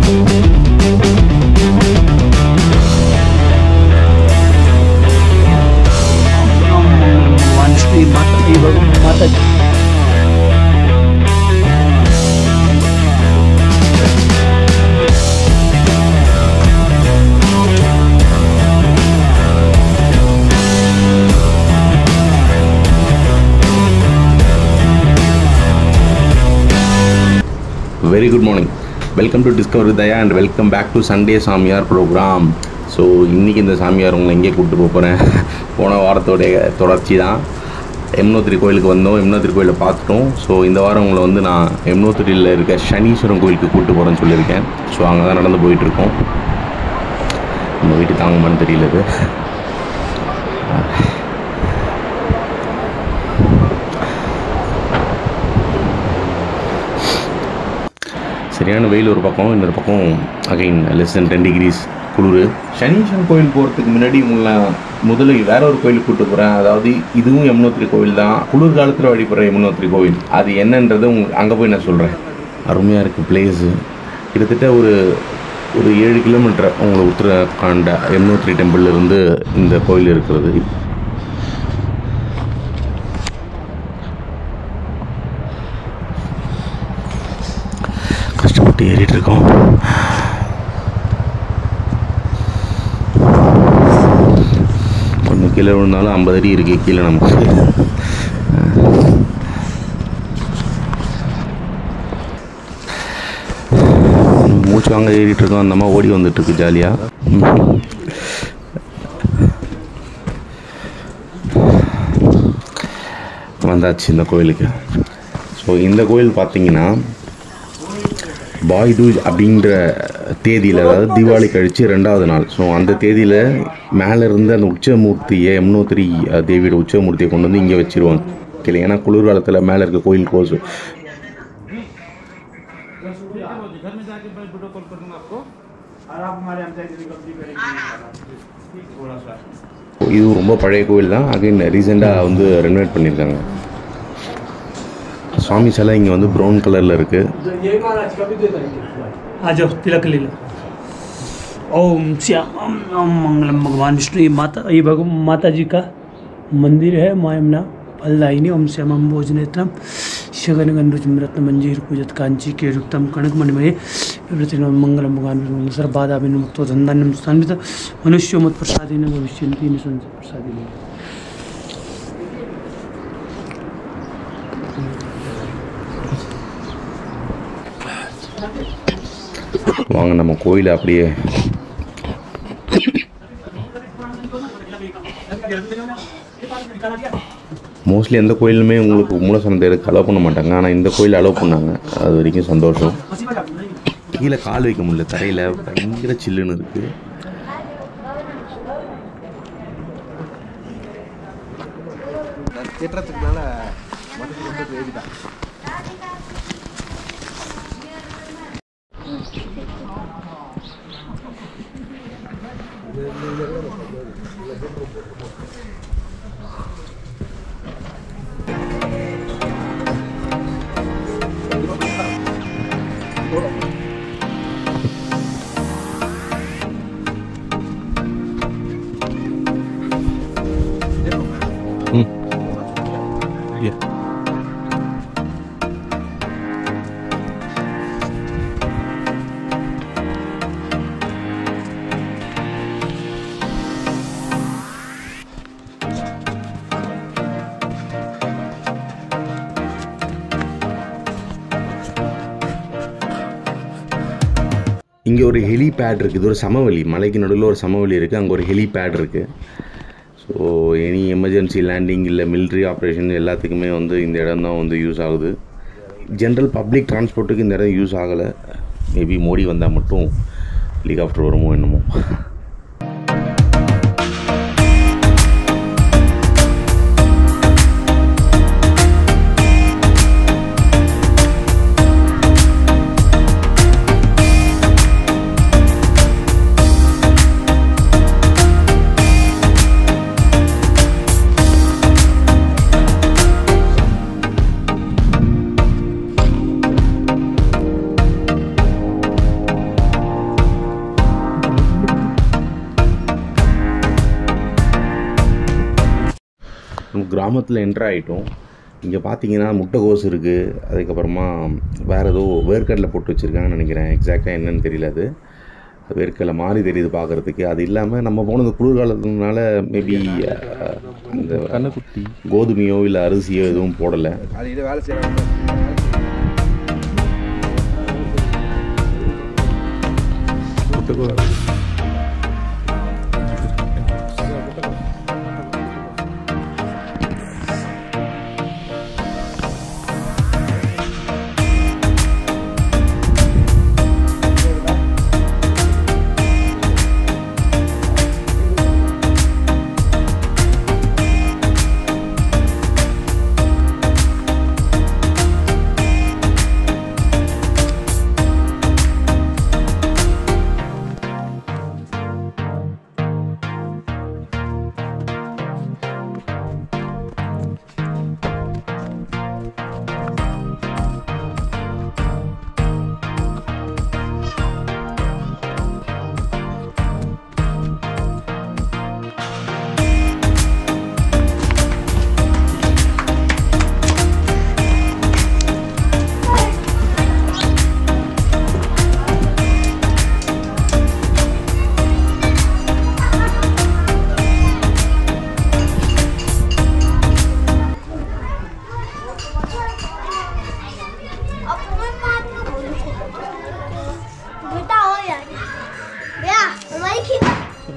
भगवान श्री माता जी भगवान माता जी very good morning welcome to discover Daya and welcome back to Sunday சாமியார் ப்ரோக்ராம் ஸோ இன்றைக்கி இந்த சாமியார் உங்களை எங்கே கூப்பிட்டு போக போகிறேன் போன வாரத்தோடைய தொடர்ச்சி தான் எம்னோத்திரி கோயிலுக்கு வந்தோம் எம்னோத்திரி கோயிலை பார்த்துட்டோம் ஸோ இந்த வாரம் உங்களை வந்து நான் எம்னோத்திரியில் இருக்க சனீஸ்வரன் கோயிலுக்கு கூப்பிட்டு போகிறேன்னு சொல்லியிருக்கேன் ஸோ அங்கே தான் நடந்து போயிட்டுருக்கோம் நம்ம வீட்டு தாங்குமான்னு தெரியல இது சரியான வெயில் ஒரு பக்கம் இன்னொரு பக்கம் again less then ten degrees குளிர் சனீஸ்வரன் கோயில் போகிறதுக்கு முன்னாடி உங்களை முதல்ல வேற ஒரு கோயிலுக்கு கூட்டு போகிறேன் அதாவது இதுவும் யமுனோத்திரி கோவில் தான் குளிர் காலத்தில் வழிபடுற யமுனோத்திரி கோவில் அது என்னன்றது உங்க அங்கே போய் நான் சொல்கிறேன் அருமையாக இருக்குது பிளேஸு கிட்டத்தட்ட ஒரு ஒரு ஏழு கிலோமீட்டர் உங்களை உத்தரகாண்ட யமுனோத்திரி டெம்பிள்ல இருந்து இந்த கோயில் இருக்கிறது கஷ்டப்பட்டு ஏறிட்டு இருக்கோம் கொஞ்சம் கீழே விழுந்தாலும் ஐம்பது அடி இருக்கு கீழே நமக்கு மூச்சு வாங்க ஏறிட்டு இருக்கோம் அந்த அம்மா ஓடி வந்துட்டு இருக்கு ஜாலியாக வந்தாச்சு இந்த கோயிலுக்கு ஸோ இந்த கோயில் பார்த்தீங்கன்னா பாய் தூஜ் அப்படின்ற தேதியில் அதாவது தீபாவளி கழித்து ரெண்டாவது நாள் ஸோ அந்த தேதியில் மேலே இருந்து அந்த உச்சமூர்த்தியை யமுனோத்திரி அஹ், தேவியோட உச்சமூர்த்தியை கொண்டு வந்து இங்கே வச்சிருவாங்க இல்லை ஏன்னா குளிர்காலத்தில் மேலே இருக்க கோயில் க்ளோஸ் இது ரொம்ப பழைய கோயில் தான் அகைன் ரீசெண்டாக வந்து ரெனோவேட் பண்ணியிருக்காங்க சுவாமி சிலை இங்கே வந்து ப்ரௌன் கலரில் இருக்குது आ जाओ तिलक ले लो ओम श्याम ओम ओम मंगलम भगवान विष्णु ये माता ये भगवान माता जी का मंदिर है माँ यमुना फलदायिनी ओम श्यामम भोजनेत्रम शगन गंडुचम रत्न मंजीर पूजत कांची के रुक्तम कणक मणिमय प्रतिनो मंगलम भगवान विष्णु सर्वादा विनुक्तो धन्धान्यम स्थान्वित मनुष्यो मत प्रसादेन भविष्यन्ति निसंस प्रसादेन வாங்க நம்ம கோயிலை அப்படியே மோஸ்ட்லி எந்த கோயிலுமே உங்களுக்கு மூலசனம் தேருக்கு அலோவ் பண்ண மாட்டாங்க ஆனால் இந்த கோயில் அலோவ் பண்ணாங்க அது வரைக்கும் சந்தோஷம் கீழே கால் வைக்க முடியல தரையில் பயங்கர சில்லுன்னு இருக்குது திட்டுறதுக்கு மேல மனசுக்கு ரொம்ப வேடிதான் இங்கே ஒரு ஹெலி பேட் இருக்குது இது ஒரு சமவெளி மலைக்கு நடுவில் ஒரு சமவெளி இருக்குது அங்கே ஒரு ஹெலி பேட் இருக்குது ஸோ எனி எமர்ஜென்சி லேண்டிங் இல்லை military ஆப்ரேஷன் எல்லாத்துக்குமே வந்து இந்த இடம் தான் வந்து யூஸ் ஆகுது ஜென்ரல் பப்ளிக் டிரான்ஸ்போர்ட்டுக்கு இந்த இடம் யூஸ் ஆகலை மேபி மோடி வந்தால் மட்டும் ஹெலிகாப்டர் வருமோ என்னமோ கிராமத்தில் என்ட்ரு ஆகிட்டோம் இங்கே பார்த்தீங்கன்னா முட்டைகோஸ் இருக்குது அதுக்கப்புறமா வேறு ஏதோ வேர்க்கடலை போட்டு வச்சுருக்காங்கன்னு நினைக்கிறேன் எக்ஸாக்டாக என்னன்னு தெரியல அது வேர்க்கடலை மாதிரி தெரியுது பார்க்குறதுக்கு அது இல்லாமல் நம்ம போனது குளிர்காலத்துனால மேபி அந்த கண்ணுக்குட்டி கோதுமையோ இல்லை அரிசியோ எதுவும் போடலை காலையில் வேலை செய்யறாங்க बेटा हो यार भैया हमारी खींच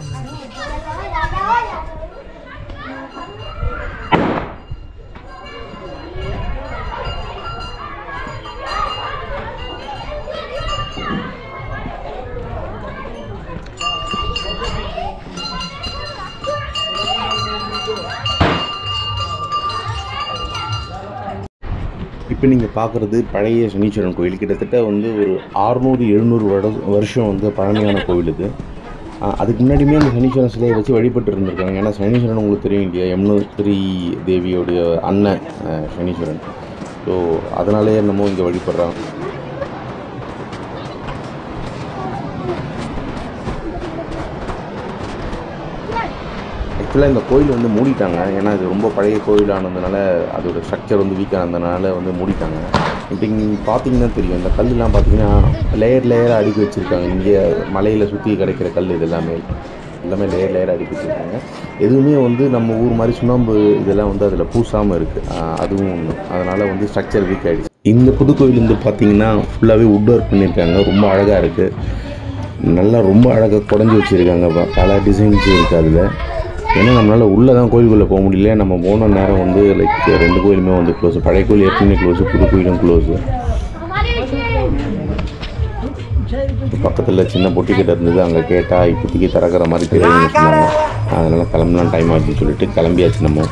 இப்போ நீங்கள் பார்க்குறது பழைய சனீஸ்வரன் கோயில் கிட்டத்தட்ட வந்து ஒரு ஆறுநூறு எழுநூறு வட வருஷம் வந்து பழமையான கோவில் இது ஆஹ் அதுக்கு முன்னாடியுமே அந்த சனீஸ்வரன் சிலையை வச்சு வழிபட்டு இருந்திருக்காங்க ஏன்னா சனீஸ்வரன் உங்களுக்கு தெரியும் இல்லையா யமுனோத்திரி தேவியோடைய அண்ணன் ஆஹ் சனீஸ்வரன் ஸோ அதனாலேயே என்னமோ இங்கே வழிபடுறாங்க ஆக்சுவலாக இந்த கோயில் வந்து மூடிட்டாங்க ஏன்னா இது ரொம்ப பழைய கோயிலானதுனால அதோட ஸ்ட்ரக்சர் வந்து வீக்காக இருந்தனால வந்து மூடிட்டாங்க இப்போ இங்கே பார்த்தீங்கன்னா தெரியும் இந்த கல்லுலாம் பார்த்தீங்கன்னா லேயர் லேயராக அடுக்கி வச்சுருக்காங்க இங்கே மலையில் சுற்றி கிடைக்கிற கல் இது எல்லாமே எல்லாமே லேயர் லேயராக அடுக்கி வச்சுருக்காங்க எதுவுமே வந்து நம்ம ஊர் மாதிரி சுண்ணாம்பு இதெல்லாம் வந்து அதில் பூசாமல் இருக்குது அதுவும் ஒன்று அதனால் வந்து ஸ்ட்ரக்சர் வீக் ஆகிடுச்சு இந்த புது கோயில் வந்து பார்த்தீங்கன்னா ஃபுல்லாகவே வுட் ஒர்க் பண்ணியிருக்காங்க ரொம்ப அழகாக இருக்குது நல்லா ரொம்ப அழகாக குடஞ்சி வச்சுருக்காங்க பல டிசைன்ஸ் இருக்குது அதில் ஏன்னா நம்மளால் உள்ளே தான் கோயிலுக்குள்ளே போக முடியல நம்ம போன நேரம் வந்து லைக் ரெண்டு கோயிலுமே வந்து க்ளோஸ் பழைய கோயில் ஏற்கனவே க்ளோஸு புது கோயிலும் க்ளோஸு பக்கத்தில் சின்ன பொட்டி கிட்ட இருந்தது அங்கே கேட்டால் இப்போதைக்கு திறக்கிற மாதிரி தெரியும்னு சொன்னாங்க அதனால் கிளம்பலாம் டைம் ஆச்சுன்னு சொல்லிட்டு கிளம்பியாச்சு நம்ம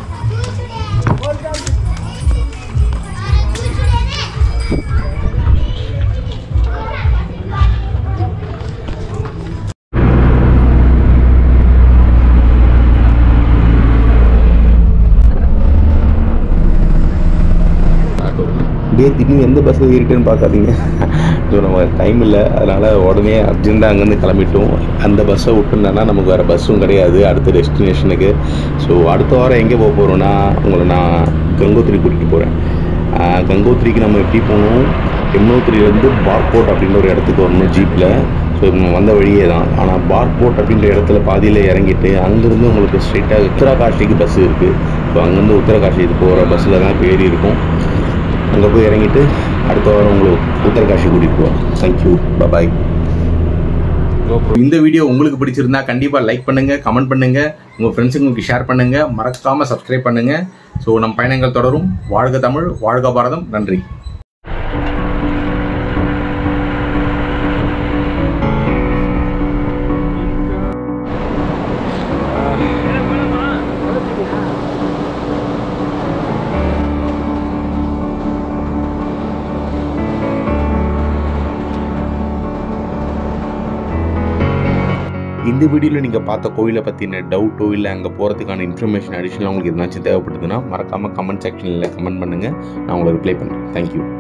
டே திடீர்னு எந்த பஸ் இருக்குன்னு பார்க்காதீங்க ஸோ நம்ம டைம் இல்லை அதனால் உடனே அர்ஜென்ட்டாக அங்கேருந்து கிளம்பிட்டோம் அந்த பஸ்ஸை விட்டுருந்தேன்னா நமக்கு வேறு பஸ்ஸும் கிடையாது அடுத்த டெஸ்டினேஷனுக்கு ஸோ அடுத்த வாரம் எங்கே போக போகிறோன்னா உங்களை நான் கங்கோத்திரி கூட்டிகிட்டு போகிறேன் கங்கோத்திரிக்கு நம்ம எப்படி போகணும் யமுனோத்திரியிலேருந்து பார்போர்ட் அப்படின்ற ஒரு இடத்துக்கு வரணும் ஜீப்பில் ஸோ நம்ம வந்த வழியே தான் ஆனால் பார்போர்ட் அப்படின்ற இடத்துல பாதியில் இறங்கிட்டு அங்கேருந்து உங்களுக்கு ஸ்ட்ரெயிட்டாக உத்தரகாஷிக்கு பஸ் இருக்குது ஸோ அங்கேருந்து உத்தரகாஷிக்கு போகிற பஸ்ஸில் தான் இப்போ ஏறி இருக்கும் அங்கே போய் இறங்கிட்டு அடுத்த வாரம் உங்களுக்கு உத்தரகாஷி கூட்டிகிட்டு போவோம் தேங்க்யூ பாய் இந்த வீடியோ உங்களுக்கு பிடிச்சிருந்தா கண்டிப்பாக லைக் பண்ணுங்க கமெண்ட் பண்ணுங்க உங்கள் ஃப்ரெண்ட்ஸுங்களுக்கு ஷேர் பண்ணுங்க மறக்காம சப்ஸ்கிரைப் பண்ணுங்க ஸோ நம் பயணங்கள் தொடரும் வாழ்க தமிழ் வாழ்க பாரதம் நன்றி இந்த வீடியோவில் நீங்கள் பார்த்த கோயிலை பற்றின டவுட்டோ இல்லை அங்கே போகிறதுக்கான இன்ஃபர்மேஷன் அடிஷனலாக உங்களுக்கு எதுனாச்சும் தேவைப்படுதுன்னா மறக்காமல் கமெண்ட் செக்ஷனில் கமெண்ட் பண்ணுங்கள் நான் உங்களுக்கு ரிப்ளை பண்ணுறேன் தேங்க்யூ